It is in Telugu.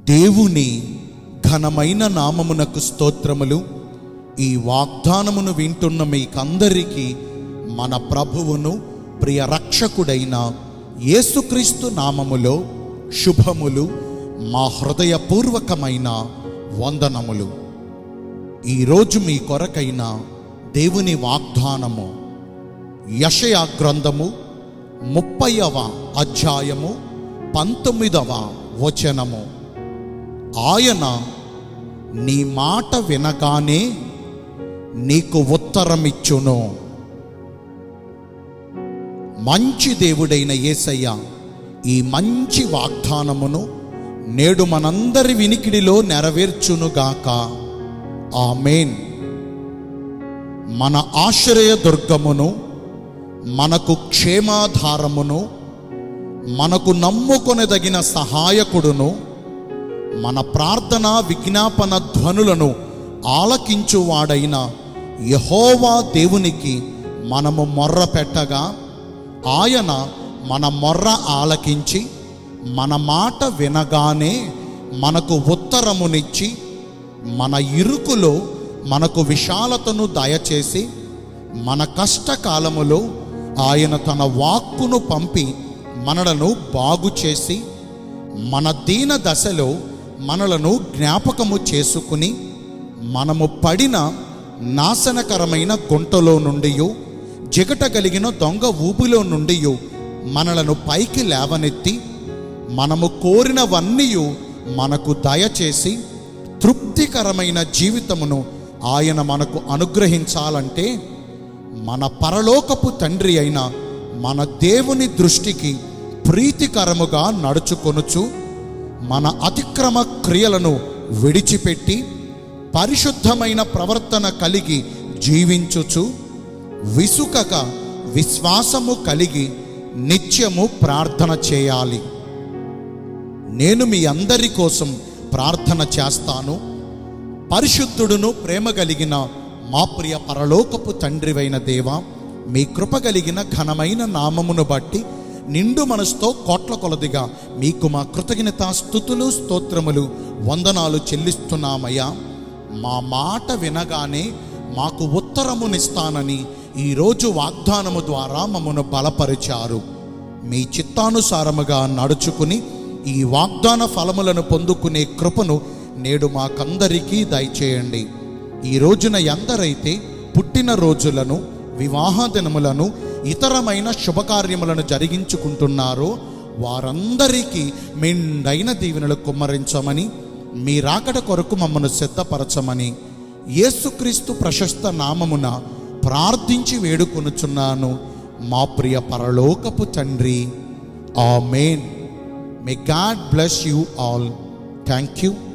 దేవుని ఘనమైన నామమునకు స్తోత్రములు ఈ వాగ్దానమును వింటున్న మీకందరికీ మన ప్రభువును ప్రియ రక్షకుడైన యేసుక్రీస్తు నామములో శుభములు మా హృదయపూర్వకమైన వందనములు ఈరోజు మీ కొరకైన దేవుని వాగ్దానము యషయా గ్రంథము ముప్పైవ అధ్యాయము పంతొమ్మిదవ వచనము ఆయన నీ మాట వినగానే నీకు ఉత్తరమిచ్చును మంచి దేవుడైన యేసయ్య ఈ మంచి వాగ్దానమును నేడు మనందరి వినికిడిలో నెరవేర్చునుగాక ఆమెన్ మన ఆశ్రయ దుర్గమును మనకు క్షేమాధారమును మనకు నమ్ముకొనదగిన సహాయకుడును మన ప్రార్థన విజ్ఞాపన ధ్వనులను ఆలకించువాడైన యహోవా దేవునికి మనము మొర్ర పెట్టగా ఆయన మన మొర్ర ఆలకించి మన మాట వినగానే మనకు ఉత్తరమునిచ్చి మన ఇరుకులో మనకు విశాలతను దయచేసి మన కష్టకాలములో ఆయన తన వాక్కును పంపి మనలను బాగు చేసి మన దీన దశలో మనలను జ్ఞాపకము చేసుకుని మనము పడిన నాశనకరమైన గుంటలో నుండి జిగట కలిగిన దొంగ ఊబిలో నుండి మనలను పైకి లేవనెత్తి మనము కోరినవన్నీ మనకు దయచేసి తృప్తికరమైన జీవితమును ఆయన మనకు అనుగ్రహించాలంటే మన పరలోకపు తండ్రి అయిన మన దేవుని దృష్టికి ప్రీతికరముగా నడుచుకొనుచు మన అతిక్రమ క్రియలను విడిచిపెట్టి పరిశుద్ధమైన ప్రవర్తన కలిగి జీవించుచు విసుకక విశ్వాసము కలిగి నిత్యము ప్రార్థన చేయాలి నేను మీ అందరి కోసం ప్రార్థన చేస్తాను పరిశుద్ధుడును ప్రేమ కలిగిన మా ప్రియ పరలోకపు తండ్రివైన దేవ మీ కృప కలిగిన ఘనమైన నామమును బట్టి నిండు మనసుతో కోట్ల కొలదిగా మీకు మా కృతజ్ఞత స్థుతులు స్తోత్రములు వందనాలు చెల్లిస్తున్నామయ్యా మా మాట వినగానే మాకు ఉత్తరమునిస్తానని ఈరోజు వాగ్దానము ద్వారా మమ్మను బలపరిచారు మీ చిత్తానుసారముగా నడుచుకుని ఈ వాగ్దాన ఫలములను పొందుకునే కృపను నేడు మాకందరికీ దయచేయండి ఈ రోజున ఎందరైతే పుట్టిన రోజులను వివాహ దినములను ఇతరమైన శుభకార్యములను జరిగించుకుంటున్నారో వారందరికీ మెండైన దీవెనలు కుమ్మరించమని మీ రాకడ కొరకు మమ్మను సిద్ధపరచమని యేసుక్రీస్తు ప్రశస్త నామమున ప్రార్థించి వేడుకొనుచున్నాను మా ప్రియ పరలోకపు తండ్రి amen may God bless you all thank you